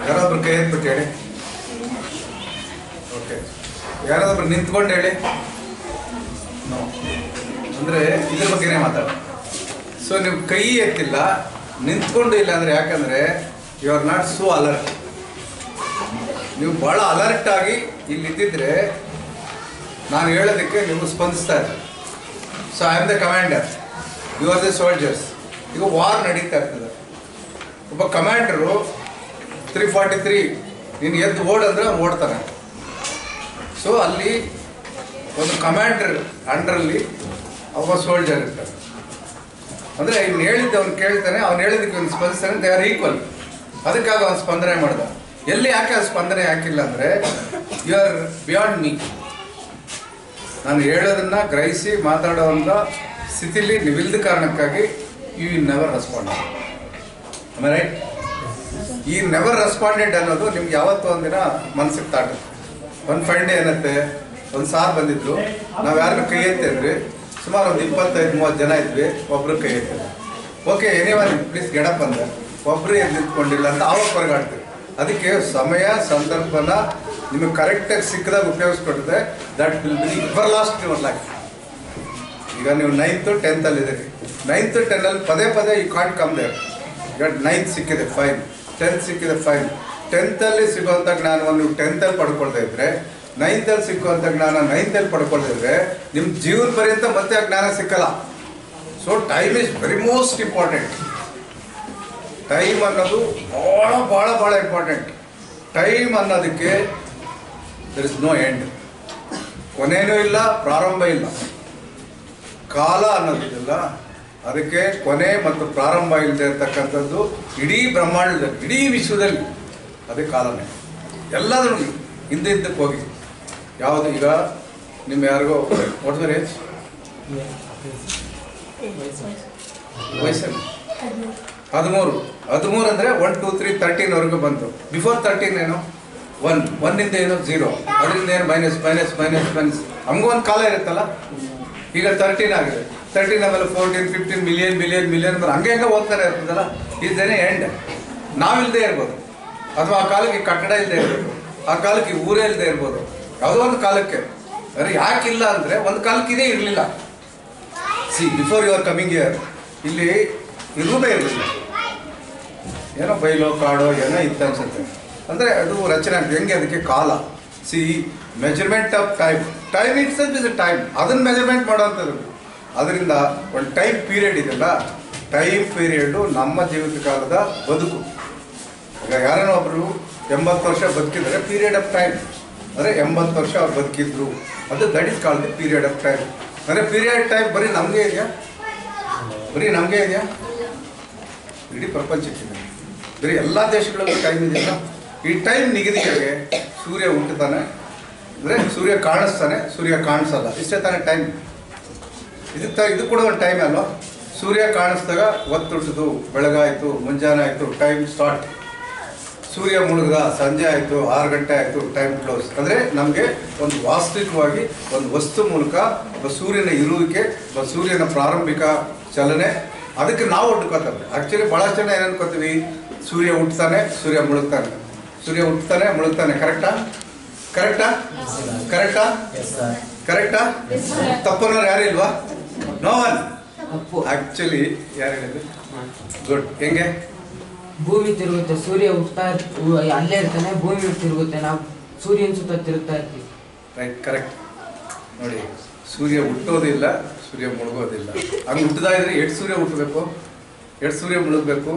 ಯಾರಾದ್ರೂ ಕೈ ಎತ್ಬಿಟ್ಟು ಹೇಳಿ ಓಕೆ ಯಾರಾದ್ರೂ ನಿಂತ್ಕೊಂಡು ಹೇಳಿ No. ಅಂದ್ರೆ ಇದ್ರ ಬಗ್ಗೆನೇ ಮಾತಾಡ ಸೊ ನೀವು ಕೈ ಎತ್ತಿಲ್ಲ ನಿಂತ್ಕೊಂಡು ಇಲ್ಲ ಅಂದ್ರೆ ಯಾಕಂದ್ರೆ you are not so alert ನೀವು ಬಹಳ ಅಲರ್ಟ್ ಆಗಿ ಇಲ್ಲಿ ಇದ್ದಿದ್ರೆ ನಾನು ಹೇಳೋದಕ್ಕೆ ನೀವು ಸ್ಪಂದಿಸ್ತಾ ಇದ್ದೀರಿ so I am the commander you are the soldiers ಈಗ ವಾರ್ ನಡೀತಾ ಇರ್ತದೆ ಒಬ್ಬ ಕಮಾಂಡರು ತ್ರೀ ಫಾರ್ಟಿ ತ್ರೀ ನೀನು ಎದ್ದು ಓಡಂದ್ರೆ ಅವ್ನು ಓಡ್ತಾನೆ ಸೊ ಅಲ್ಲಿ ಒಂದು ಕಮಾಂಡರ್ ಅಂಡರಲ್ಲಿ ಒಬ್ಬ ಸೋಲ್ಜರ್ ಇರ್ತಾನೆ ಅಂದರೆ ಇವ್ನು ಹೇಳಿದ್ದು ಅವ್ನು ಕೇಳ್ತಾನೆ ಅವ್ನು ಹೇಳಿದ್ದಕ್ಕೆ ಅವ್ನು ಸ್ಪಂದಿಸ್ತಾನೆ ದೇ ಆರ್ ಈಕ್ವಲ್ ಅದಕ್ಕಾಗಿ ಅವ್ನು ಸ್ಪಂದನೆ ಮಾಡ್ದ ಎಲ್ಲಿ ಯಾಕೆ ಆ ಸ್ಪಂದನೆ ಯಾಕಿಲ್ಲ ಅಂದರೆ ಯು ಆರ್ ಬಿಯಾಂಡ್ ಮೀ ನಾನು ಹೇಳೋದನ್ನ ಗ್ರಹಿಸಿ ಮಾತಾಡೋವಂಥ ಸ್ಥಿತಿಲಿ ನೀವಿಲ್ದ ಕಾರಣಕ್ಕಾಗಿ you will never respond right ಈ ನೆವರ್ ರೆಸ್ಪಾಂಡೆಡ್ ಅನ್ನೋದು ನಿಮ್ಗೆ ಯಾವತ್ತೂ ಒಂದಿನ ಮನ್ಸಿಗೆ ತಾಟುತ್ತೆ ಒಂದು ಫೈವ್ ಡೇ ಏನತ್ತೆ ಒಂದು ಸಾರ್ ಬಂದಿದ್ರು ನಾವು ಯಾರನ್ನ ಕೈ ಎತ್ತಿದ್ರಿ ಸುಮಾರು ಒಂದು ಇಪ್ಪತ್ತೈದು ಮೂವತ್ತು ಜನ ಇದ್ವಿ ಒಬ್ರು ಕೈ ಎತ್ತಿದ್ರು ಓಕೆ ಎನಿವನ್ ಪ್ಲೀಸ್ ಗೆಡಪ್ ಅಂದ್ರೆ ಒಬ್ರು ಎದ್ದು ನಿಂತ್ಕೊಂಡಿಲ್ಲ ಅಂತ ಆವಾಗ ಹೊರಗಾಡ್ತೀವಿ ಅದಕ್ಕೆ ಸಮಯ ಸಂದರ್ಭನ ನಿಮಗೆ ಕರೆಕ್ಟಾಗಿ ಸಿಕ್ಕದಾಗ ಉಪಯೋಗಿಸ್ಕೊಟ್ಟಿದೆ that will be ever lost your life ಈಗ ನೀವು ನೈನ್ತು ಟೆಂತಲ್ಲಿ ಇದ್ದೀರಿ ನೈನ್ತು ಟೆನ್ನಲ್ಲಿ ಪದೇ ಪದೇ ಈ ಕಾಂಟ್ ಕಮ್ ದೇರ್ ಈಗ ನೈನ್ತ್ ಸಿಕ್ಕಿದೆ ಫೈನ್ ಟೆಂತ್ ಸಿಕ್ಕಿದೆ ಫೈನ್ ಟೆಂತಲ್ಲಿ ಸಿಗುವಂಥ ಜ್ಞಾನವನ್ನು ನೀವು ಟೆಂತಲ್ಲಿ ಪಡ್ಕೊಳ್ತಾ ಇದ್ರೆ ನೈನ್ತಲ್ಲಿ ಸಿಕ್ಕುವಂಥ ಜ್ಞಾನ ನೈನ್ತಲ್ಲಿ ಪಡ್ಕೊಳ್ತಾ ಇದ್ರೆ ನಿಮ್ಮ ಜೀವನ ಪರ್ಯಂತ ಮತ್ತೆ ಆ ಜ್ಞಾನ ಸಿಕ್ಕಲ್ಲ so time is very most important time ಅನ್ನೋದು ಭಾಳ ಭಾಳ ಭಾಳ ಇಂಪಾರ್ಟೆಂಟ್ ಟೈಮ್ ಅನ್ನೋದಕ್ಕೆ ದರ್ ಇಸ್ ನೋ ಎಂಡ್ ಕೊನೆನೂ ಇಲ್ಲ ಪ್ರಾರಂಭ ಇಲ್ಲ ಕಾಲ ಅನ್ನೋದಿದೆಯಲ್ಲ ಅದಕ್ಕೆ ಕೊನೆ ಮತ್ತು ಪ್ರಾರಂಭ ಇಲ್ಲದೆ ಇರ್ತಕ್ಕಂಥದ್ದು ಇಡೀ ಬ್ರಹ್ಮಾಂಡದಲ್ಲಿ ಇಡೀ ವಿಶ್ವದಲ್ಲಿ ಅದೇ ಕಾಲನೇ ಎಲ್ಲದೂ ಹಿಂದೆ ಹಿಂದಕ್ಕೆ ಹೋಗಿ ಯಾವುದು ಈಗ ನಿಮ್ಮ ಯಾರಿಗೋ ವಾಟ್ಸ್ ಏಜ್ ವಯಸ್ಸಲ್ಲಿ ಹದಿಮೂರು ಹದಿಮೂರು ಅಂದರೆ ಒನ್ ಟೂ ತ್ರೀ ತರ್ಟೀನ್ವರೆಗೂ ಬಂತು ಬಿಫೋರ್ ತರ್ಟೀನ್ ಏನು ಒನ್ ಒನ್ನಿಂದ ಏನು ಝೀರೋ ಅದರಿಂದ ಏನು ಮೈನಸ್ ಮೈನಸ್ ಮೈನಸ್ ಮೈನಸ್ ಹಂಗೂ ಒಂದು ಕಾಲ ಇರುತ್ತಲ್ಲ ಈಗ ತರ್ಟೀನ್ ಆಗಿದೆ ತರ್ಟೀನ್ ಆಮೇಲೆ fourteen fifteen million million million ಹಂಗೆ ಹಂಗೆ ಹೋಗ್ತಾನೆ ಇರ್ತದಲ್ಲ ಇದೇನೆ ಎಂಡ್ ನಾವಿಲ್ಲದೆ ಇರ್ಬೋದು ಅಥವಾ ಆ ಕಾಲಕ್ಕೆ ಕಟ್ಟಡ ಇಲ್ಲದೆ ಇರ್ಬೋದು ಆ ಕಾಲಕ್ಕೆ ಈ ಊರೇ ಇಲ್ಲದೆ ಇರ್ಬೋದು ಯಾವುದೋ ಒಂದು ಕಾಲಕ್ಕೆ ಅರೆ ಯಾಕಿಲ್ಲ ಅಂದರೆ ಒಂದು ಕಾಲಕ್ಕೆ ಇದೇ ಇರಲಿಲ್ಲ see before you are coming year ಇಲ್ಲಿ ಇರುವುದೇ ಇರಲಿಲ್ಲ ಏನೋ ಬೈಲೋ ಕಾಡೋ ಏನೋ ಇತ್ತು ಅನ್ಸುತ್ತೆ ಅಂದರೆ ಅದು ರಚನೆ ಆಗ್ತದೆ ಹೆಂಗೆ ಅದಕ್ಕೆ ಕಾಲ see measurement of time time it's is time ಅದನ್ನ ಮೆಜರ್ಮೆಂಟ್ ಮಾಡೋವಂಥದ್ದು ಅದರಿಂದ ಒಂದು ಟೈಮ್ ಪೀರಿಯಡ್ ಇದೆಯಲ್ಲ ಟೈಮ್ ಪೀರಿಯಡು ನಮ್ಮ ಜೀವಿತ ಕಾಲದ ಬದುಕು ಈಗ ಯಾರನ್ನೋ ಒಬ್ರು ಎಂಬತ್ತು ವರ್ಷ ಬದುಕಿದ್ರೆ ಪೀರಿಯಡ್ ಆಫ್ ಟೈಮ್ ಅಂದರೆ ಎಂಬತ್ತು ವರ್ಷ ಅವ್ರು ಬದುಕಿದ್ರು ಅದು that is called period of time ಅಂದರೆ ಪೀರಿಯಡ್ ಟೈಮ್ ಬರೀ ನಮಗೆ ಇದೆಯಾ ಬರೀ ನಮಗೆ ಇದೆಯಾ ಇಡೀ ಪ್ರಪಂಚಕ್ಕಿದೆ ಬರೀ ಎಲ್ಲ ದೇಶಗಳಲ್ಲೂ ಟೈಮ್ ಇದೆಯಲ್ಲ ಈ ಟೈಮ್ ನಿಗದಿಯಾಗೆ ಸೂರ್ಯ ಹುಟ್ಟುತ್ತಾನೆ ಅಂದರೆ ಸೂರ್ಯ ಕಾಣಿಸ್ತಾನೆ ಸೂರ್ಯ ಕಾಣಿಸಲ್ಲ ಇಷ್ಟೇ ತಾನೇ ಟೈಮ್ ಇದು ತ ಇದು ಕೂಡ ಒಂದು ಟೈಮ್ ಅಲ್ವಾ ಸೂರ್ಯ ಕಾಣಿಸ್ದಾಗ ಒತ್ತುಟ್ಟಿದು ಬೆಳಗಾಯಿತು ಮುಂಜಾನೆ ಆಯಿತು ಟೈಮ್ ಸ್ಟಾರ್ಟ್ ಸೂರ್ಯ ಮುಳುಗ್ದ ಸಂಜೆ ಆಯಿತು ಆರು ಗಂಟೆ ಆಯಿತು ಟೈಮ್ ಕ್ಲೋಸ್ ಅಂದರೆ ನಮಗೆ ಒಂದು ವಾಸ್ತವಿಕವಾಗಿ ಒಂದು ವಸ್ತು ಮೂಲಕ ಒಬ್ಬ ಸೂರ್ಯನ ಇರುವಿಕೆ ಒಬ್ಬ ಸೂರ್ಯನ ಪ್ರಾರಂಭಿಕ ಚಲನೆ ಅದಕ್ಕೆ ನಾವು ಹುಡ್ಕೋತಾರೆ ಆ್ಯಕ್ಚುಲಿ ಭಾಳಷ್ಟು ಜನ ಏನು ಅನ್ಕೋತೀವಿ ಸೂರ್ಯ ಹುಟ್ತಾನೆ ಸೂರ್ಯ ಮುಳುಗ್ತಾನೆ ಸೂರ್ಯ ಹುಟ್ತಾನೆ ಮುಳುಗ್ತಾನೆ ಕರೆಕ್ಟಾ ಕರೆಕ್ಟಾ ಕರೆಕ್ಟಾ ಕರೆಕ್ಟಾ ತಪ್ಪನವ್ರು ಯಾರು ಇಲ್ವಾ ನೋ ಒನ್ ತಪ್ಪು ಆ್ಯಕ್ಚುಲಿ ಯಾರು ಹೇಳಿದ್ರು ಗುಡ್ ಹೆಂಗೆ ಭೂಮಿ ತಿರುಗುತ್ತೆ ಸೂರ್ಯ ಹುಟ್ತಾ ಇರ್- ಅಲ್ಲೇ ಇರ್ತಾನೆ ಭೂಮಿ ತಿರುಗುತ್ತೆ ನಾವು ಸೂರ್ಯನ ಸುತ್ತ ತಿರುಗ್ತಾ ಇರ್ತೀವಿ ರೈಟ್ ಕರೆಕ್ಟ್ ನೋಡಿ ಸೂರ್ಯ ಹುಟ್ಟೋದಿಲ್ಲ ಸೂರ್ಯ ಮುಳುಗೋದಿಲ್ಲ ಹಂಗೆ ಹುಟ್ಟದ ಇದ್ರೆ ಎಷ್ಟು ಸೂರ್ಯ ಹುಟ್ಟಬೇಕು ಎಷ್ಟು ಸೂರ್ಯ ಮುಳುಗಬೇಕು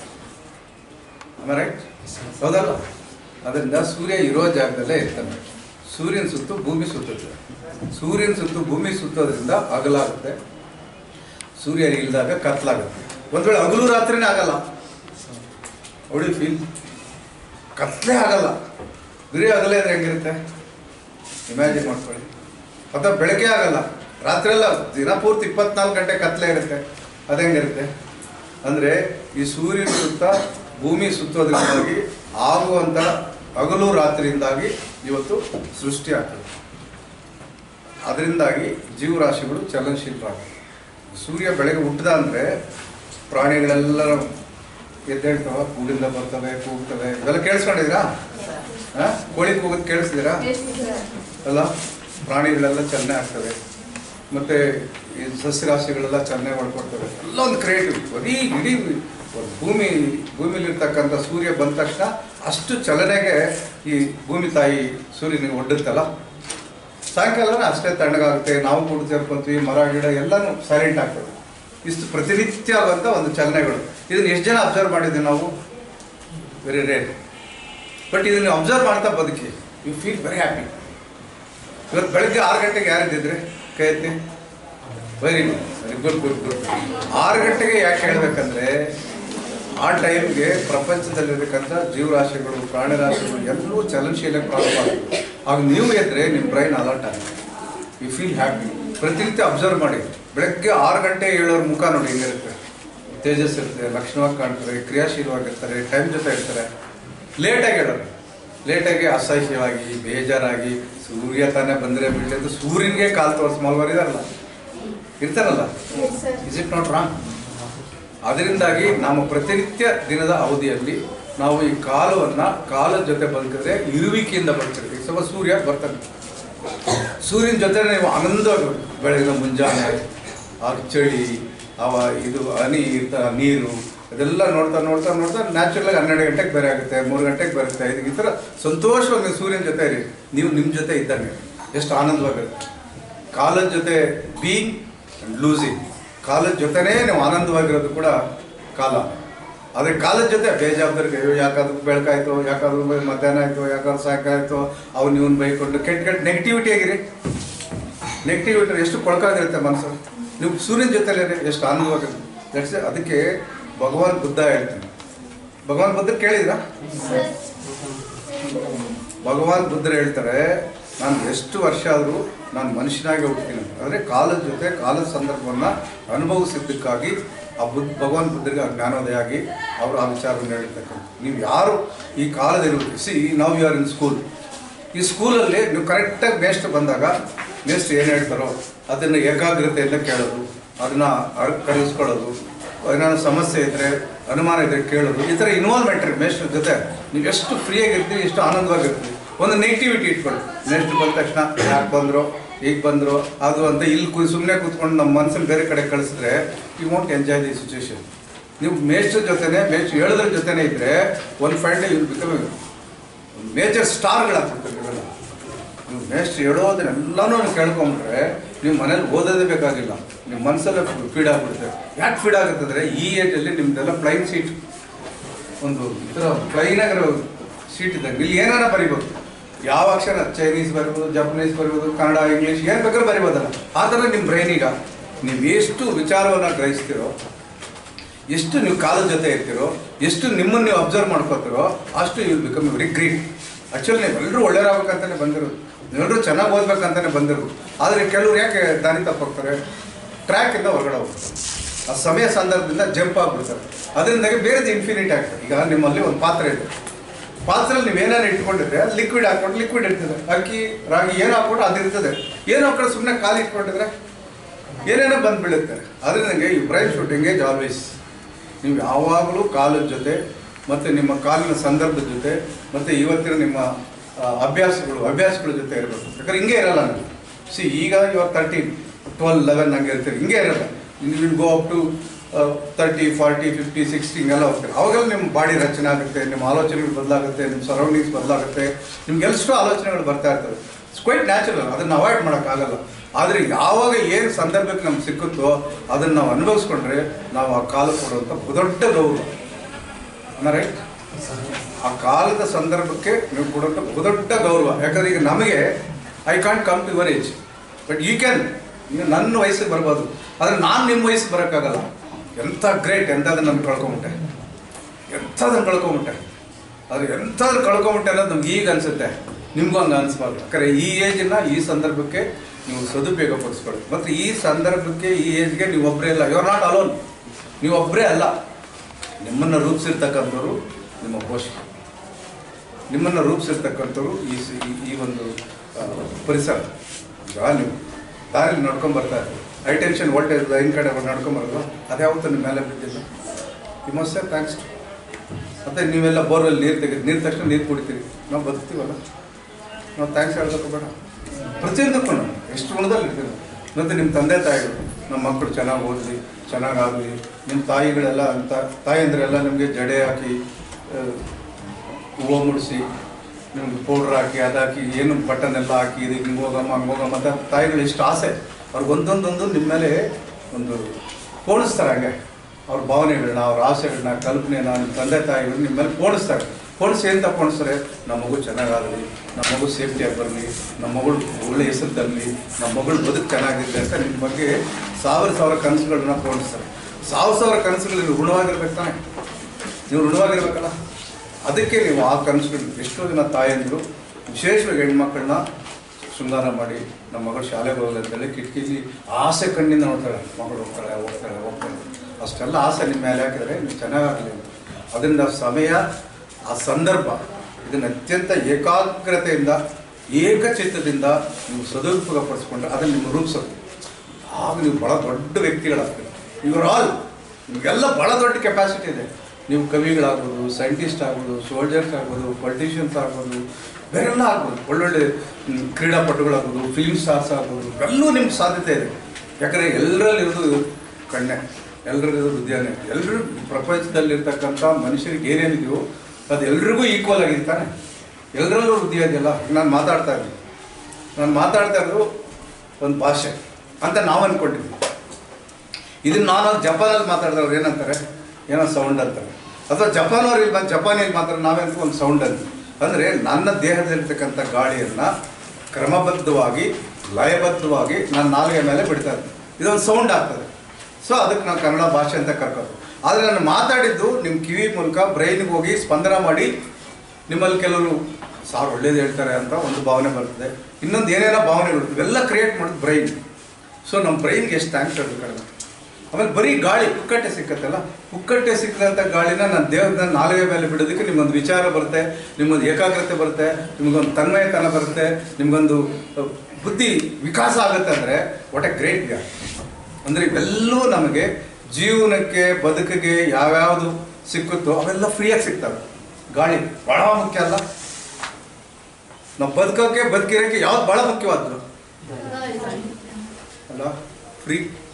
ರೈಟ್ ಹೌದಲ್ಲ ಅದರಿಂದ ಸೂರ್ಯ ಇರೋ ಜಾಗದಲ್ಲೇ ಇರ್ತಾನೆ ಸೂರ್ಯನ ಸುತ್ತು ಭೂಮಿ ಸುತ್ತುತ್ತೆ ಸೂರ್ಯನ ಸುತ್ತು ಭೂಮಿ ಸುತ್ತೋದ್ರಿಂದ ಅಗಲಾಗುತ್ತೆ ಸೂರ್ಯ ಇಲ್ದಾಗ ಕತ್ಲಾಗುತ್ತೆ ಒಂದ್ ವೇಳೆ ಹಗಲು ರಾತ್ರಿನೇ ಆಗಲ್ಲ ಹೊಡಿ ಫೀಲ್ ಕತ್ಲೇ ಆಗಲ್ಲ ಬರೀ ಹಗಲೇ ಇದ್ರೆ ಹೆಂಗಿರುತ್ತೆ ಇಮ್ಯಾಜಿನ್ ಮಾಡ್ಕೊಳ್ಳಿ ಅಥವಾ ಬೆಳಗ್ಗೆ ಆಗಲ್ಲ ರಾತ್ರಿ ಎಲ್ಲ ದಿನ ಪೂರ್ತಿ ಇಪ್ಪತ್ನಾಲ್ಕು ಗಂಟೆ ಕತ್ಲೆ ಇರುತ್ತೆ ಅದು ಹೆಂಗಿರುತ್ತೆ ಅಂದರೆ ಈ ಸೂರ್ಯನ ಸುತ್ತ ಭೂಮಿ ಸುತ್ತೋದ್ರಿಂದಾಗಿ ಆಗುವಂಥ ಹಗಲು ರಾತ್ರಿಯಿಂದಾಗಿ ಇವತ್ತು ಸೃಷ್ಟಿ ಆಗ್ತದೆ ಅದರಿಂದಾಗಿ ಜೀವರಾಶಿಗಳು ಚಲನಶೀಲರಾಗ್ತವೆ ಸೂರ್ಯ ಬೆಳಗ್ಗೆ ಹುಟ್ಟದ ಅಂದರೆ ಪ್ರಾಣಿಗಳೆಲ್ಲ ಎದ್ದೇಳ್ತಾವ ಕೂಡಿಂದ ಬರ್ತವೆ ಕೂಗ್ತವೆ ಇವೆಲ್ಲ ಕೇಳಿಸ್ಕೊಂಡಿದ್ದೀರಾ ಹಾ? ಕೋಳಿ ಕೂಗೋದು ಕೇಳಿಸ್ತೀರಾ ಅಲ್ಲ ಪ್ರಾಣಿಗಳೆಲ್ಲ ಚಲನೆ ಆಗ್ತವೆ ಮತ್ತೆ ಈ ಸಸ್ಯರಾಶಿಗಳೆಲ್ಲ ಚಲನೆ ಮಾಡ್ಕೊಡ್ತವೆ ಎಲ್ಲ ಒಂದು ಕ್ರಿಯೇಟಿವ್ ಬರೀ ಇಡೀ ಒಂದು ಭೂಮಿ ಭೂಮಿಲಿರ್ತಕ್ಕಂಥ ಸೂರ್ಯ ಬಂದ ತಕ್ಷಣ ಅಷ್ಟು ಚಲನೆಗೆ ಈ ಭೂಮಿ ತಾಯಿ ಸೂರ್ಯನಿಗೆ ಒಡ್ಡುತ್ತಲ್ಲ ಸಾಯಂಕಾಲ ಅಷ್ಟೇ ತಣ್ಣಗಾಗುತ್ತೆ ನಾವು ಕೂಡ ಸೇರ್ಕೊಂತೀವಿ ಮರ ಗಿಡ ಎಲ್ಲನೂ ಸೈಲೆಂಟ್ ಆಗ್ತದೆ ಇಷ್ಟು ಪ್ರತಿನಿತ್ಯ ಆಗುವಂಥ ಒಂದು ಚಲನೆಗಳು ಇದನ್ನ ಎಷ್ಟು ಜನ ಅಬ್ಸರ್ವ್ ಮಾಡಿದ್ದೀವಿ ನಾವು ವೆರಿ ರೇರ್ ಬಟ್ ಇದನ್ನು ಅಬ್ಸರ್ವ್ ಮಾಡ್ತಾ ಬದುಕಿ ಯು ಫೀಲ್ ವೆರಿ ಹ್ಯಾಪಿ ಇವತ್ತು ಬೆಳಗ್ಗೆ ಆರು ಗಂಟೆಗೆ ಯಾರಿದ್ದಿದ್ರೆ ಕೈ ಎತ್ತಿ very good very good good good ಆರು ಗಂಟೆಗೆ ಯಾಕೆ ಹೇಳ್ಬೇಕಂದ್ರೆ ಆ ಟೈಮ್ಗೆ ಪ್ರಪಂಚದಲ್ಲಿರ್ತಕ್ಕಂಥ ಜೀವರಾಶಿಗಳು ಪ್ರಾಣಿರಾಶಿಗಳು ಎಲ್ಲವೂ ಚಲನಶೀಲ ಪ್ರಾರಂಭ ಆಗುತ್ತೆ ಆಗ ನೀವು ಎದ್ರೆ ನಿಮ್ಮ ಬ್ರೈನ್ ಅಲರ್ಟ್ ಆಗುತ್ತೆ ಯು ಫೀಲ್ ಹ್ಯಾಪಿ ಪ್ರತಿನಿತ್ಯ ಅಬ್ಸರ್ವ್ ಮಾಡಿ ಬೆಳಗ್ಗೆ ಆರು ಗಂಟೆ ಏಳೋರ ಮುಖ ನೋಡಿ ಹೆಂಗಿರುತ್ತೆ ತೇಜಸ್ ಇರುತ್ತೆ ಲಕ್ಷಣವಾಗಿ ಕಾಣ್ತಾರೆ ಕ್ರಿಯಾಶೀಲವಾಗಿರ್ತಾರೆ ಟೈಮ್ ಜೊತೆ ಇರ್ತಾರೆ ಲೇಟಾಗಿ ಹೇಳೋರು ಲೇಟಾಗಿ ಅಸಹ್ಯವಾಗಿ ಬೇಜಾರಾಗಿ ಸೂರ್ಯ ತಾನೇ ಬಂದರೆ ಬಿಡಲಿ ಅಂತ ಸೂರ್ಯನಿಗೆ ಕಾಲು ತೋರಿಸಿ ಮಲ್ವರಿದಾರಲ್ಲ ಇರ್ತಾರಲ್ಲ ಇಸ್ ಇಟ್ ನಾಟ್ ರಾಂಗ್ ಅದರಿಂದಾಗಿ ನಾವು ಪ್ರತಿನಿತ್ಯ ದಿನದ ಅವಧಿಯಲ್ಲಿ ನಾವು ಈ ಕಾಲವನ್ನು ಕಾಲದ ಜೊತೆ ಬದುಕಿದ್ರೆ ಇರುವಿಕೆಯಿಂದ ಬದುಕಿರ್ತೀವಿ ಸ್ವಲ್ಪ ಸೂರ್ಯ ಬರ್ತಾನೆ ಸೂರ್ಯನ ಜೊತೆ ನೀವು ಆನಂದವಾಗಿ ಬೆಳಗಿನ ಮುಂಜಾನೆ ಆ ಚಳಿ ಅವ ಇದು ಹನಿ ಇರ್ತ ನೀರು ಇದೆಲ್ಲ ನೋಡ್ತಾ ನೋಡ್ತಾ ನೋಡ್ತಾ ನ್ಯಾಚುರಲ್ ಹನ್ನೆರಡು ಗಂಟೆಗೆ ಬೇರೆ ಆಗುತ್ತೆ ಮೂರು ಗಂಟೆಗೆ ಬರುತ್ತೆ ಇದು ಈ ಥರ ಸಂತೋಷವಾಗಿ ನೀವು ಸೂರ್ಯನ ಜೊತೆ ಇರಿ ನೀವು ನಿಮ್ಮ ಜೊತೆ ಇದ್ದಂಗೆ ಎಷ್ಟು ಆನಂದವಾಗಿರುತ್ತೆ ಕಾಲದ ಜೊತೆ ಬೀಯಿಂಗ್ ಆ್ಯಂಡ್ ಲೂಸಿಂಗ್ ಕಾಲದ ಜೊತೆನೇ ನೀವು ಆನಂದವಾಗಿರೋದು ಕೂಡ ಕಾಲ ಆದರೆ ಕಾಲದ ಜೊತೆ ಬೇಜವಾಬ್ದಾರಿಗೆ ಅಯ್ಯೋ ಯಾಕಾದ್ರೂ ಬೆಳಕಾಯ್ತು ಯಾಕಾದ್ರೂ ಮಧ್ಯಾಹ್ನ ಆಯಿತು ಯಾಕಾದ್ರೂ ಸಾಯಂಕಾಲ ಆಯಿತು ಅವ್ನು ಇವನು ಬೈಕೊಂಡು ಕೆಟ್ಟ ಕೆಟ್ಟ ನೆಗೆಟಿವಿಟಿ ಆಗಿರಿ ನೆಗೆಟಿವಿಟಿ ಎಷ್ಟು ಕೊಳಕಾಗಿರುತ್ತೆ ಮನಸ್ಸು ನೀವು ಸೂರ್ಯನ ಜೊತೆಲೇ ಎಷ್ಟು ಆನಂದವಾಗಿರುತ್ತೆ ದಟ್ಸ್ ಅದಕ್ಕೆ ಭಗವಾನ್ ಬುದ್ಧ ಹೇಳ್ತಾನೆ ಭಗವಾನ್ ಬುದ್ಧ ಕೇಳಿದ್ರಾ ಭಗವಾನ್ ಬುದ್ಧರು ಹೇಳ್ತಾರೆ ನಾನು ಎಷ್ಟು ವರ್ಷ ಆದರೂ ನಾನು ಮನುಷ್ಯನಾಗಿ ಹುಡ್ತೀನಿ ಅಂದರೆ ಕಾಲದ ಜೊತೆ ಕಾಲದ ಸಂದರ್ಭವನ್ನು ಅನುಭವಿಸಿದ್ದಕ್ಕಾಗಿ ಆ ಬುದ್ಧ ಭಗವಾನ್ ಬುದ್ಧರಿಗೆ ಆ ಜ್ಞಾನೋದಯ ಆಗಿ ಅವರು ಆ ವಿಚಾರವನ್ನು ಹೇಳ್ತಕ್ಕಂಥ ನೀವು ಯಾರು ಈ ಕಾಲದಲ್ಲಿ ಸಿ ನಾವು ಯು ಆರ್ ಇನ್ ಸ್ಕೂಲ್ ಈ ಸ್ಕೂಲಲ್ಲಿ ನೀವು ಕರೆಕ್ಟಾಗಿ ನೆಕ್ಸ್ಟ್ ಬಂದಾಗ ನೆಕ್ಸ್ಟ್ ಏನು ಹೇಳ್ತಾರೋ ಅದನ್ನು ಏಕಾಗ್ರತೆಯಿಂದ ಕೇಳೋದು ಅದನ್ನು ಕಲಿಸ್ಕೊಳ್ಳೋದು ಏನಾದ್ರು ಸಮಸ್ಯೆ ಇದ್ದರೆ ಅನುಮಾನ ಇದ್ದರೆ ಕೇಳೋದು ಈ ಥರ ಇನ್ವಾಲ್ವ್ಮೆಂಟ್ ರೀ ಮೇಷ್ಟ್ರ ಜೊತೆ ನೀವು ಎಷ್ಟು ಫ್ರೀಯಾಗಿರ್ತೀವಿ ಎಷ್ಟು ಆನಂದವಾಗಿರ್ತೀವಿ ಒಂದು ನೆಗೆಟಿವಿಟಿ ಇಟ್ಕೊಳ್ಳಿ ನೆಕ್ಸ್ಟ್ ಬಂದ ತಕ್ಷಣ ಯಾಕೆ ಬಂದರು ಈಗ ಬಂದರು ಅದು ಅಂತ ಇಲ್ಲಿ ಕು ಸುಮ್ಮನೆ ಕೂತ್ಕೊಂಡು ನಮ್ಮ ಮನಸ್ಸಲ್ಲಿ ಬೇರೆ ಕಡೆ ಕಳಿಸಿದ್ರೆ you want enjoy the situation ನೀವು ಮೇಷ್ಟ್ರ ಜೊತೆನೇ ಮೇಷ್ಟ್ರು ಹೇಳೋದ್ರ ಜೊತೆನೇ ಇದ್ದರೆ ಒಂದು ಫೈಂಡ್ ಇವ್ರು ಬಿಕಮ್ ಮೇಜರ್ ಸ್ಟಾರ್ಗಳಾಗ್ಬಿಡ್ತಾರೆ ಇವೆಲ್ಲ ನೀವು ಮೇಷ್ಟ್ರು ಹೇಳೋದನ್ನೆಲ್ಲನೂ ನೀವು ಕೇಳ್ಕೊಂಡ್ರೆ ನೀವು ಮನೇಲಿ ಓದೋದೇ ಬೇಕಾಗಿಲ್ಲ ನಿಮ್ಮ ಮನಸ್ಸಲ್ಲೇ ಫೀಡ್ ಆಗ್ಬಿಡುತ್ತೆ ಯಾಕೆ ಫೀಡ್ ಆಗುತ್ತೆ ಅಂದರೆ ಈ ಏಜಲ್ಲಿ ನಿಮ್ದೆಲ್ಲ ಪ್ಲೈನ್ ಸೀಟ್ ಒಂದು ಈ ಥರ ಪ್ಲೈನ್ ಆಗಿರೋ ಸೀಟ್ ಇದ್ದಂಗೆ ಇಲ್ಲಿ ಏನಾರ ಬರಿಬೋದು ಯಾವ ಅಕ್ಷರ ಚೈನೀಸ್ ಬರಿಬೋದು ಜಪನೀಸ್ ಬರಿಬೋದು ಕನ್ನಡ ಇಂಗ್ಲೀಷ್ ಏನು ಬೇಕಾದ್ರೂ ಬರಿಬೋದಲ್ಲ ಆ ಥರ ನಿಮ್ಮ ಬ್ರೈನಿಗ ನೀವು ಎಷ್ಟು ವಿಚಾರವನ್ನು ಗ್ರಹಿಸ್ತೀರೋ ಎಷ್ಟು ನೀವು ಕಾಲದ ಜೊತೆ ಇರ್ತೀರೋ ಎಷ್ಟು ನಿಮ್ಮನ್ನು ನೀವು ಅಬ್ಸರ್ವ್ ಮಾಡ್ಕೋತೀರೋ ಅಷ್ಟು you become very great actually ನೀವೆಲ್ಲರೂ ಒಳ್ಳೆಯರಾಗಬೇಕಂತಾನೆ ಬಂದಿರೋದು ನೀವೆಲ್ಲರೂ ಚೆನ್ನಾಗಿ ಓದ್ಬೇಕಂತಾನೆ ಬಂದಿರೋದು ಆದರೆ ಕೆಲವ್ರು ಯಾಕೆ ದಾರಿ ತಪ್ಪೋಗ್ತಾರೆ ಟ್ರ್ಯಾಕಿಂದ ಹೊರಗಡೆ ಹೋಗ್ತಾರೆ ಆ ಸಮಯ ಸಂದರ್ಭದಿಂದ ಜಂಪ್ ಆಗ್ಬಿಡ್ತಾರೆ ಅದರಿಂದಾಗಿ ಬೇರೆದು ಇನ್ಫಿನಿಟ್ ಆಗ್ತದೆ ಈಗ ನಿಮ್ಮಲ್ಲಿ ಒಂದು ಪಾತ್ರೆ ಇದೆ ಪಾತ್ರೆಯಲ್ಲಿ ನೀವು ಏನೇನು ಇಟ್ಕೊಂಡಿದ್ರೆ ಅದು ಲಿಕ್ವಿಡ್ ಹಾಕ್ಕೊಂಡು ಲಿಕ್ವಿಡ್ ಇರ್ತದೆ ಅಕ್ಕಿ ರಾಗಿ ಏನು ಹಾಕ್ಕೊಂಡು ಅದು ಇರ್ತದೆ ಏನು ಹಾಕೊಂಡು ಸುಮ್ಮನೆ ಖಾಲಿ ಇಟ್ಕೊಂಡಿದ್ರೆ ಏನೇನೋ ಬಂದು ಬೀಳುತ್ತೆ ಅದರಿಂದ ಈ ಬ್ರೈನ್ ಶೂಟ್ ಎಂಗೇಜ್ ಆಲ್ವೇಸ್ ನೀವು ಯಾವಾಗಲೂ ಕಾಲದ ಜೊತೆ ಮತ್ತು ನಿಮ್ಮ ಕಾಲಿನ ಸಂದರ್ಭದ ಜೊತೆ ಮತ್ತು ಇವತ್ತಿನ ನಿಮ್ಮ ಆ, ಅಭ್ಯಾಸಗಳು ಅಭ್ಯಾಸಗಳ ಜೊತೆ ಇರಬೇಕು ಯಾಕಂದ್ರೆ ಹಿಂಗೆ ಇರಲ್ಲ ನೀವು ಸಿ ಈಗ ಇವಾಗ ತರ್ಟೀನ್ ಟ್ವೆಲ್ ಲೆವೆನ್ ಹಂಗೆ ಇರ್ತೀರಿ ಹಿಂಗೆ ಇರಲ್ಲ ನೀವು will go up to thirty forty fifty sixty ಹಿಂಗೆಲ್ಲ ಹೋಗ್ತಾರೆ ಅವಾಗೆಲ್ಲ ನಿಮ್ಮ ಬಾಡಿ ರಚನೆ ಆಗುತ್ತೆ ನಿಮ್ಮ ಆಲೋಚನೆಗಳು ಬದಲಾಗುತ್ತೆ ನಿಮ್ಮ ಸರೌಂಡಿಂಗ್ಸ್ ಬದಲಾಗುತ್ತೆ ನಿಮ್ಗೆ ಎಷ್ಟು ಆಲೋಚನೆಗಳು ಬರ್ತಾ ಇರ್ತವೆ ಇಟ್ಸ್ ಕ್ವೈಟ್ ನ್ಯಾಚುರಲ್ ಅದನ್ನು ಅವಾಯ್ಡ್ ಮಾಡೋಕ್ಕಾಗಲ್ಲ ಆದರೆ ಯಾವಾಗ ಏನು ಸಂದರ್ಭಕ್ಕೆ ನಮ್ಗೆ ಸಿಕ್ಕುತ್ತೋ ಅದನ್ನು ನಾವು ಅನುಭವಿಸ್ಕೊಂಡ್ರೆ ನಾವು ಆ ಕಾಲ ಕೊಡುವಂಥ ದೊಡ್ಡ ಗೌರವ ರೈಟ್ ಆ ಕಾಲದ ಸಂದರ್ಭಕ್ಕೆ ನೀವು ಕೊಡುವಂಥ ಬಹುದೊಡ್ಡ ಗೌರವ ಯಾಕಂದ್ರೆ ಈಗ ನಮಗೆ I can't come to your age but you can ನೀವು ನನ್ನ ವಯಸ್ಸಿಗೆ ಬರ್ಬೋದು ಆದರೆ ನಾನು ನಿಮ್ಮ ವಯಸ್ಸಿಗೆ ಬರೋಕ್ಕಾಗಲ್ಲ ಎಂಥ ಗ್ರೇಟ್ ಎಂಥದನ್ನು ನಾನು ಕಳ್ಕೊಂಬಿಟ್ಟೆ ಎಂಥದನ್ನು ಕಳ್ಕೊಂಬಿಟ್ಟೆ ಆದರೆ ಎಂಥದ್ದು ಕಳ್ಕೊಂಬಿಟ್ಟೆ ಅನ್ನೋದು ನಮ್ಗೆ ಈಗ ಅನಿಸುತ್ತೆ ನಿಮಗೂ ಹಂಗೆ ಅನಿಸ್ಬಾರ್ದು ಯಾಕಂದರೆ ಈ ಏಜನ್ನ ಈ ಸಂದರ್ಭಕ್ಕೆ ನೀವು ಸದುಪಯೋಗ ಪಡಿಸ್ಕೊಳ್ಳಿ ಮತ್ತು ಈ ಸಂದರ್ಭಕ್ಕೆ ಈ ಏಜ್ಗೆ ನೀವು ಒಬ್ಬರೇ ಇಲ್ಲ ಯು ಆರ್ ನಾಟ್ ಅಲೋನ್ ನೀವು ಒಬ್ಬರೇ ಅಲ್ಲ ನಿಮ್ಮನ್ನು ರೂಪಿಸಿರ್ತಕ್ಕಂಥವ್ರು ನಿಮ್ಮ ಪೋಷಕರು ನಿಮ್ಮನ್ನು ರೂಪಿಸಿರ್ತಕ್ಕಂಥವ್ರು ಈ ಸ- ಈ- ಈ ಒಂದು ಆ, ಪರಿಸರ ಈಗ ನೀವು ದಾರಿಲಿ ನಡ್ಕೊಂಡ್ ಬರ್ತಾ ಇರ್ತೀವಿ ಹೈ ಟೆನ್ಷನ್ ವೋಲ್ಟೇಜ್ ಲೈನ್ ಕಡೆ ನಡ್ಕೊಂಬರೋದು ಅದ್ಯಾವತ್ತೂ ನಿಮ್ಮ ಮೇಲೆ ಬಿದ್ದಿಲ್ಲ ಯು ಮಸ್ಟ್ ಸೇ ಥ್ಯಾಂಕ್ಸ್ ಮತ್ತು ನೀವೆಲ್ಲ ಬೋರ್ವೆಲ್ ನೀರು ತೆಗೆದು ನೀರು ತಕ್ಷಣ ನೀರು ಕುಡಿತೀರಿ ನಾವು ಬದುಕ್ತೀವಲ್ಲ ನಾವು ಥ್ಯಾಂಕ್ಸ್ ಹೇಳೋದಕ್ಕೆ ಬೇಡ ಪ್ರತಿಯೊಂದಕ್ಕೂ ನಾವು ಎಷ್ಟು ಗುಣದಲ್ಲಿ ಇರ್ತೀವಿ ಮತ್ತು ನಿಮ್ಮ ತಂದೆ ತಾಯಿಗಳು ನಮ್ಮ ಮಕ್ಕಳು ಚೆನ್ನಾಗಿ ಓದಲಿ ಚೆನ್ನಾಗಾಗಲಿ ನಿಮ್ಮ ತಾಯಿಗಳೆಲ್ಲ ಅಂತ ತಾಯಂದ್ರೆಲ್ಲ ನಿಮಗೆ ಜಡೆ ಹಾಕಿ ಆ, ಹೂವು ಮುಡಿಸಿ ನಿಮ್ಗೆ ಪೌಡ್ರ್ ಹಾಕಿ ಅದು ಹಾಕಿ ಏನು ಬಟನ್ ಎಲ್ಲ ಹಾಕಿ ಇದಕ್ಕೆ ಹಿಂಗೆ ಹೋಗಮ್ಮ ಹಂಗೆ ಹೋಗಮ್ಮ ಅಂತ ತಾಯಿಗಳು ಎಷ್ಟು ಆಸೆ ಅವ್ರಿಗೆ ಒಂದೊಂದೊಂದು ನಿಮ್ಮ ಮೇಲೆ ಒಂದು ಪೋಣಿಸ್ತಾರೆ ಹಂಗೆ ಅವ್ರ ಭಾವನೆಗಳನ್ನ ಅವ್ರ ಆಸೆಗಳನ್ನ ಕಲ್ಪನೆನ ನಿಮ್ಮ ತಂದೆ ತಾಯಿಗಳು ನಿಮ್ಮ ಮೇಲೆ ಪೋಣಿಸ್ತಾರೆ ಪೋಣಿಸಿ ಅಂತ ಪೋಣಿಸ್ತಾರೆ ನಮ್ಮ ಮಗು ಚೆನ್ನಾಗಾಗಲಿ ನಮ್ಮ ಮಗು ಸೇಫ್ಟಿಯಾಗಿ ಬರಲಿ ನಮ್ಮ ಮಗಳು ಒಳ್ಳೆ ಹೆಸರು ತರಲಿ ನಮ್ಮ ಮಗಳು ಬದುಕು ಚೆನ್ನಾಗಿರಲಿ ಅಂತ ನಿಮ್ಮ ಬಗ್ಗೆ ಸಾವಿರ ಸಾವಿರ ಕನಸುಗಳನ್ನ ಪೋಣಿಸ್ತಾರೆ ಸಾವಿರ ಸಾವಿರ ಕನಸುಗಳು ನೀವು ಋಣವಾಗಿರ್ಬೇಕು ತಾನೆ ನೀವು ಋಣವಾಗಿರ್ಬೇಕಲ್ಲ ಅದಕ್ಕೆ ನೀವು ಆ ಕನಸುಗಳು ಎಷ್ಟೋ ಜನ ತಾಯಂದಿರು ವಿಶೇಷವಾಗಿ ಹೆಣ್ಮಕ್ಳನ್ನ ಶೃಂಗಾರ ಮಾಡಿ ನಮ್ಮ ಮಗಳು ಶಾಲೆಗೆ ಹೋಗಲಿ ಅಂತೇಳಿ ಕಿಟಕಿಲಿ ಆಸೆ ಕಣ್ಣಿಂದ ನೋಡ್ತಾಳೆ ಮಗಳು ಹೋಗ್ತಾಳೆ ಹೋಗ್ತಾಳೆ ಹೋಗ್ತಾಳೆ ಅಷ್ಟೆಲ್ಲ ಆಸೆ ನಿಮ್ಮ ಮೇಲೆ ಹಾಕಿದ್ರೆ ನೀವು ಚೆನ್ನಾಗಾಗಲಿ ಅಂತ ಅದರಿಂದ ಸಮಯ ಆ ಸಂದರ್ಭ ಇದನ್ನು ಅತ್ಯಂತ ಏಕಾಗ್ರತೆಯಿಂದ ಏಕಚಿತ್ತದಿಂದ ನೀವು ಸದುಪಯೋಗಪಡಿಸ್ಕೊಂಡ್ರೆ ಅದನ್ನು ನಿಮ್ಮ ರೂಪಿಸೋದು ಆಗ ನೀವು ಭಾಳ ದೊಡ್ಡ ವ್ಯಕ್ತಿಗಳಾಗ್ತೀರಿ ಇವರು ಆಲ್ ನಿಮಗೆಲ್ಲ ಭಾಳ ದೊಡ್ಡ ಕೆಪಾಸಿಟಿ ಇದೆ ನೀವು ಕವಿಗಳಾಗ್ಬೋದು ಸೈಂಟಿಸ್ಟ್ ಆಗ್ಬೋದು ಸೋಲ್ಜರ್ಸ್ ಆಗ್ಬೋದು ಪೊಲಿಟಿಷಿಯನ್ಸ್ ಆಗ್ಬೋದು ಬೇರೆಲ್ಲ ಆಗ್ಬೋದು ಒಳ್ಳೊಳ್ಳೆ ಮ್, ಕ್ರೀಡಾಪಟುಗಳಾಗ್ಬೋದು ಫಿಲ್ಮ್ ಸ್ಟಾರ್ಸ್ ಆಗ್ಬೋದು ಎಲ್ಲೂ ನಿಮ್ಗೆ ಸಾಧ್ಯತೆ ಇದೆ ಯಾಕಂದರೆ ಎಲ್ಲರಲ್ಲಿರೋದು ಕಣ್ಣೆ ಎಲ್ಲರಲ್ಲಿರೋದು ವಿದ್ಯಾನೆ ಎಲ್ಲರೂ ಪ್ರಪಂಚದಲ್ಲಿರ್ತಕ್ಕಂಥ ಮನುಷ್ಯರಿಗೆ ಏನೇನಿದೆಯೋ ಅದು ಎಲ್ರಿಗೂ ಈಕ್ವಲ್ ಆಗಿರ್ತಾನೆ ಎಲ್ಲರಲ್ಲೂ ವೃದ್ಧಿ ಇದೆಯಲ್ಲ ನಾನು ಮಾತಾಡ್ತಾ ಇದ್ದೀನಿ ನಾನು ಮಾತಾಡ್ತಾ ಇರೋದು ಒಂದು ಭಾಷೆ ಅಂತ ನಾವು ಅಂದ್ಕೊಂಡಿದ್ವಿ ಇದನ್ನ ನಾನು ಜಪಾನಲ್ಲಿ ಮಾತಾಡಿದವ್ರು ಏನಂತಾರೆ ಏನೋ ಸೌಂಡ್ ಅಂತಾರೆ ಅಥವಾ ಜಪಾನ್ ಅವ್ರು ಇಲ್ಲಿ ಬಂದು ಜಪಾನಿಯಲ್ಲಿ ಮಾತಾಡೋ ನಾವೇಂತ ಒಂದು ಸೌಂಡ್ ಅಂತ ಅಂದರೆ ನನ್ನ ದೇಹದಲ್ಲಿರ್ತಕ್ಕಂಥ ಗಾಳಿಯನ್ನು ಕ್ರಮಬದ್ಧವಾಗಿ ಲಯಬದ್ಧವಾಗಿ ನನ್ನ ನಾಲಿಗೆ ಮೇಲೆ ಬಿಡ್ತಾ ಇದ್ದೀನಿ ಇದೊಂದು ಸೌಂಡ್ ಆಗ್ತದೆ ಸೊ ಅದಕ್ಕೆ ನಾವು ಕನ್ನಡ ಭಾಷೆ ಅಂತ ಕರ್ಕೋದು ಆದರೆ ನಾನು ಮಾತಾಡಿದ್ದು ನಿಮ್ಮ ಕಿವಿ ಮೂಲಕ ಬ್ರೈನ್ಗೆ ಹೋಗಿ ಸ್ಪಂದನ ಮಾಡಿ ನಿಮ್ಮಲ್ಲಿ ಕೆಲವರು ಸಾರ್ ಒಳ್ಳೇದು ಹೇಳ್ತಾರೆ ಅಂತ ಒಂದು ಭಾವನೆ ಬರ್ತದೆ ಇನ್ನೊಂದು ಏನೇನೋ ಭಾವನೆಗಳು ಇವೆಲ್ಲ ಕ್ರಿಯೇಟ್ ಮಾಡೋದು ಬ್ರೈನ್ ಸೊ ನಮ್ಮ ಬ್ರೈನ್ಗೆ ಎಷ್ಟು ಥ್ಯಾಂಕ್ಸ್ ಹೇಳ್ಬೇಕಾದ್ರೆ ಆಮೇಲೆ ಬರೀ ಗಾಳಿ ಪುಕ್ಕಟ್ಟೆ ಸಿಕ್ಕತ್ತಲ್ಲ ಪುಕ್ಕಟ್ಟೆ ಸಿಕ್ಕದಂಥ ಗಾಳಿನ ನನ್ನ ದೇಹದ ನಾಲಿಗೆ ಮೇಲೆ ಬಿಡೋದಕ್ಕೆ ನಿಮ್ಮೊಂದು ವಿಚಾರ ಬರುತ್ತೆ ನಿಮ್ಮೊಂದು ಏಕಾಗ್ರತೆ ಬರುತ್ತೆ ನಿಮಗೊಂದು ತನ್ಮಯತನ ಬರುತ್ತೆ ನಿಮಗೊಂದು ಅಹ್, ಬುದ್ಧಿ ವಿಕಾಸ ಆಗುತ್ತೆ ಅಂದರೆ ವಾಟ್ ಎ ಗ್ರೇಟ್ ಗಾಡ್ ಅಂದರೆ ಇವೆಲ್ಲವೂ ನಮಗೆ ಜೀವನಕ್ಕೆ ಬದುಕಿಗೆ ಯಾವ್ಯಾವುದು ಸಿಕ್ಕುತ್ತೋ ಅವೆಲ್ಲ ಫ್ರೀಯಾಗಿ ಸಿಗ್ತವೆ ಗಾಳಿ ಭಾಳ ಮುಖ್ಯ ಅಲ್ಲ ನಾವು ಬದುಕೋಕ್ಕೆ ಬದುಕಿರೋಕ್ಕೆ ಯಾವ್ದು ಭಾಳ ಮುಖ್ಯವಾದ್ದು ಅಲ್ಲ ಫ್ರೀ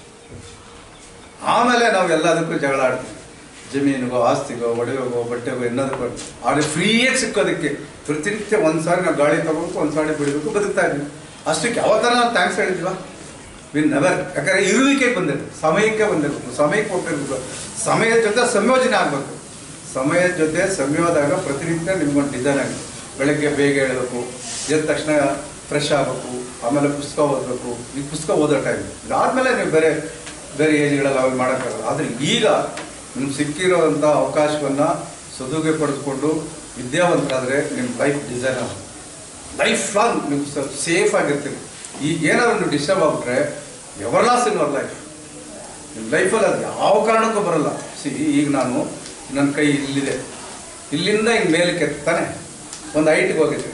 ಆಮೇಲೆ ನಾವು ಎಲ್ಲದಕ್ಕೂ ಜಗಳ ಆಡ್ತೀವಿ ಜಮೀನಿಗೋ ಆಸ್ತಿಗೋ ಒಡವೆಗೋ ಬಟ್ಟೆಗೋ ಎಲ್ಲದಕ್ಕೋ ಆದರೆ ಫ್ರೀಯಾಗಿ ಸಿಕ್ಕೋದಕ್ಕೆ ಪ್ರತಿನಿತ್ಯ ಒಂದು ಸಾರಿ ನಾವು ಗಾಳಿ ತಗೋಬೇಕು ಒಂದು ಸಾರಿ ಬಿಡಬೇಕು ಬದುಕ್ತಾ ಇದ್ದೀವಿ ಅಷ್ಟಕ್ಕೆ ಯಾವ ಥರ ನಾವು ಥ್ಯಾಂಕ್ಸ್ ಹೇಳಿದ್ವಾ ವಿನ್ ನೆವರ್ ಯಾಕಂದರೆ ಇರುವಿಕೆ ಬಂದಿರುತ್ತೆ ಸಮಯಕ್ಕೆ ಬಂದಿರಬೇಕು ಸಮಯಕ್ಕೆ ಹೋಗ್ತಿರ್ಬೇಕು ಸಮಯದ ಜೊತೆ ಸಂಯೋಜನೆ ಆಗಬೇಕು ಸಮಯದ ಜೊತೆ ಸಂಯೋದಾಗ ಪ್ರತಿನಿತ್ಯ ನಿಮ್ಗೊಂದು ಡಿಸೈನ್ ಆಗಿದೆ ಬೆಳಗ್ಗೆ ಬೇಗ ಹೇಳಬೇಕು ಎದ್ದ ತಕ್ಷಣ ಫ್ರೆಶ್ ಆಗಬೇಕು ಆಮೇಲೆ ಪುಸ್ತಕ ಓದಬೇಕು ಈ ಪುಸ್ತಕ ಓದೋ ಟೈಮ್ ಇದಾದಮೇಲೆ ನೀವು ಬೇರೆ ಬೇರೆ ಏಜ್ಗಳೆಲ್ಲ ಅವಾಗ ಮಾಡೋಕ್ಕಾಗಲ್ಲ ಆದರೆ ಈಗ ನಿಮ್ಗೆ ಸಿಕ್ಕಿರೋವಂಥ ಅವಕಾಶವನ್ನು ಸದುಪಯೋಗ ಪಡೆದುಕೊಂಡು ವಿದ್ಯಾವಂತರಾದರೆ ನಿಮ್ಮ ಲೈಫ್ ಡಿಸೈನ್ ಆಗುತ್ತೆ ಲೈಫ್ ಲಾಂಗ್ ನೀವು ಸೇಫ್ ಆಗಿರ್ತೀರಿ ಈಗ ಏನಾದ್ರು ನೀವು ಡಿಸ್ಟರ್ಬ್ ಆಗ್ಬಿಟ್ರೆ ever loss in our life ನಿಮ್ಮ ಲೈಫಲ್ಲಿ ಅದು ಯಾವ ಕಾರಣಕ್ಕೂ ಬರಲ್ಲ ಸಿ ಈಗ ನಾನು ನನ್ನ ಕೈ ಇಲ್ಲಿದೆ ಇಲ್ಲಿಂದ ಹಿಂಗೆ ಮೇಲಕ್ಕೆ ತಾನೆ ಒಂದು ಹೈಟ್ಗೆ ಹೋಗಿದ್ದೆ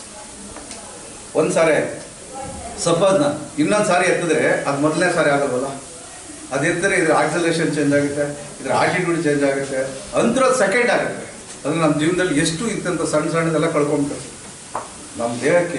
ಒಂದು ಸಾರಿ ಆಯ್ತು ಸಪೋಸ್ ನಾನು ಇನ್ನೊಂದು ಸಾರಿ ಎತ್ತಿದ್ರೆ ಅದು ಮೊದಲನೇ ಸಾರಿ ಆಗೋದಲ್ಲ ಅದು ಎತ್ತಿದ್ರೆ ಇದ್ರ ಆಕ್ಸಲೇಷನ್ ಚೇಂಜ್ ಆಗುತ್ತೆ ಇದ್ರ ಆಟಿಟ್ಯೂಡ್ ಚೇಂಜ್ ಆಗುತ್ತೆ ಅಂತೂ ಸೆಕೆಂಡ್ ಆಗುತ್ತೆ ಅದು ನಮ್ಮ ಜೀವನದಲ್ಲಿ ಎಷ್ಟು ಇಂಥಂಥ ಸಣ್ಣ ಸಣ್ಣದೆಲ್ಲ ಕಳ್ಕೊಂಬಿಟ್ಟು ನಮ್ಮ ದೇಹಕ್ಕೆ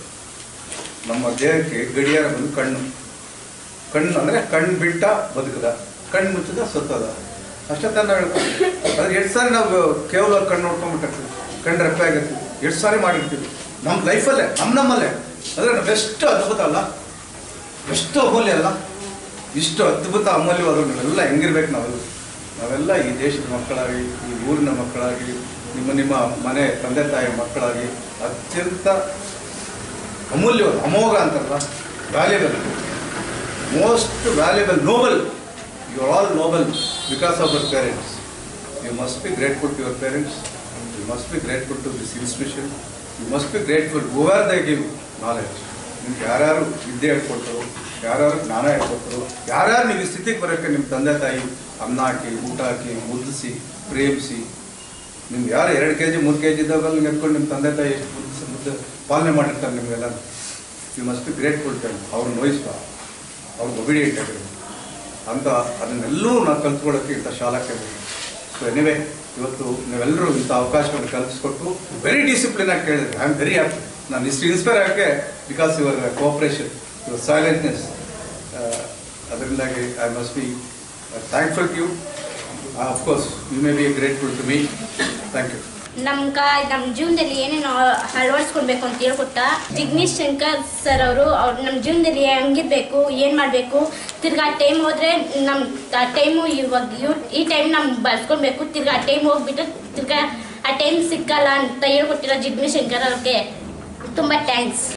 ನಮ್ಮ ದೇಹಕ್ಕೆ ಗಡಿಯಾರ ಬಂದು ಕಣ್ಣು ಕಣ್ಣು ಅಂದರೆ ಕಣ್ಣು ಬಿಟ್ಟ ಬದುಕದ ಕಣ್ಣು ಮುಚ್ಚದ ಸತ್ತದ ಅಷ್ಟೇ ತಾನು ಹೇಳ್ಕೊಂಡು ಅದ್ರ ಎಷ್ಟು ಸಾರಿ ನಾವು ಕೇವಲ ಕಣ್ಣು ನೋಡ್ಕೊಂಡ್ಬಿಟ್ಟಿರ್ತೀವಿ ಕಣ್ಣು ರೆಪ್ಪೆ ಆಗಿರ್ತೀವಿ ಎಷ್ಟು ಸಾರಿ ಮಾಡಿರ್ತೀವಿ ನಮ್ಮ ಲೈಫಲ್ಲೇ ನಮ್ಮ ನಮ್ಮಲ್ಲೇ ಅಂದರೆ ನಾವು ಎಷ್ಟು ಅದ್ಭುತ ಅಲ್ಲ ಎಷ್ಟು ಅಮೂಲ್ಯ ಅಲ್ಲ ಇಷ್ಟು ಅದ್ಭುತ ಅಮೂಲ್ಯವಾದ್ರು ನಾವೆಲ್ಲ ಹೆಂಗಿರ್ಬೇಕು ನಾವೆಲ್ಲ ನಾವೆಲ್ಲ ಈ ದೇಶದ ಮಕ್ಕಳಾಗಿ ಈ ಊರಿನ ಮಕ್ಕಳಾಗಿ ನಿಮ್ಮ ನಿಮ್ಮ ಮನೆ ತಂದೆ ತಾಯಿ ಮಕ್ಕಳಾಗಿ ಅತ್ಯಂತ ಅಮೂಲ್ಯವಾದ ಅಮೋಘ ಅಂತಾರಲ್ಲ valuable most valuable noble you are all noble because of our parents you must be grateful to your parents you must be grateful to this institution you must be grateful over the give knowledge ನಿಮ್ಗೆ ಯಾರ್ಯಾರು ವಿದ್ಯೆ ಹೇಳ್ಕೊಟ್ರು ಯಾರ್ಯಾರು ಜ್ಞಾನ ಹೇಳ್ಕೊಟ್ರು ಯಾರ್ಯಾರು ನೀವು ಈ ಸ್ಥಿತಿಗೆ ಬರೋಕ್ಕೆ ನಿಮ್ಮ ತಂದೆ ತಾಯಿ ಅನ್ನ ಹಾಕಿ ಊಟ ಹಾಕಿ ಮುದ್ದಿಸಿ ಪ್ರೇಮಿಸಿ ನಿಮ್ಗೆ ಯಾರು ಎರಡು ಕೆ ಜಿ ಮೂರು ಕೆ ಜಿ ಇದ್ದಾಗ ನೀವು ಎತ್ಕೊಂಡು ನಿಮ್ಮ ತಂದೆ ತಾಯಿ ಎಷ್ಟು ಮುದ್ದು ಮುದ್ದು ಪಾಲನೆ ಮಾಡಿರ್ತಾರೆ ನಿಮಗೆಲ್ಲ you must be grateful time ಅವ್ರನ್ನ ನೋಯಿಸ್ಬಾ ಅವ್ರಿಗೆ ಒಬಿಡಿಯೇಟ್ ಆಗಿರ್ಬೇಕು ಅಂತ ಅದನ್ನೆಲ್ಲವೂ ನಾವು ಕಲ್ತ್ಕೊಳ್ಳೋಕ್ಕೆ ಇಂಥ ಶಾಲಾ ಕೇಂದ್ರ ಸೊ ಎನಿವೆ ಇವತ್ತು ನೀವೆಲ್ಲರೂ ಇಂಥ ಅವಕಾಶವನ್ನು ಕಲ್ಪಿಸ್ಕೊಟ್ಟು ವೆರಿ ಡಿಸಿಪ್ಲಿನ್ ಆಗಿ ಕೇಳಿದ್ರಿ ಐ ಆಮ್ ವೆರಿ ಹ್ಯಾಪಿ ನಾನು ಇಷ್ಟು ಇನ್ಸ್ಪೈರ್ ಆಗೋಕ್ಕೆ because your cooperation your silentness ಅದರಿಂದಾಗಿ I must be thankful to you of course you may be grateful to me thank you ನಮ್ಮ ಕಾ ನಮ್ಮ ಜೀವನದಲ್ಲಿ ಏನೇನು ಅಳವಡಿಸ್ಕೊಳ್ಬೇಕು ಅಂತ ಹೇಳ್ಕೊಟ್ಟ ಜಿಗ್ನೇಶ್ ಶಂಕರ್ ಸರ್ ಅವರು ಅವ್ರು ನಮ್ಮ ಜೀವನದಲ್ಲಿ ಹೆಂಗಿರ್ಬೇಕು ಏನು ಮಾಡಬೇಕು ತಿರ್ಗಾ ಟೈಮ್ ಹೋದ್ರೆ ನಮ್ಮ ಟೈಮು ಇವಾಗ ಇವ್ ಈ ಟೈಮ್ ನಮ್ಗೆ ಬಳಸ್ಕೊಳ್ಬೇಕು ತಿರ್ಗಾ ಆ ಟೈಮ್ ಹೋಗ್ಬಿಟ್ಟು ತಿರ್ಗಾ ಆ ಟೈಮ್ ಸಿಕ್ಕಲ್ಲ ಅಂತ ಹೇಳ್ಕೊಟ್ಟಿರೋ ಜಿಗ್ನೇಶ್ ಶಂಕರ್ ಅವ್ರಿಗೆ ತುಂಬ ಥ್ಯಾಂಕ್ಸ್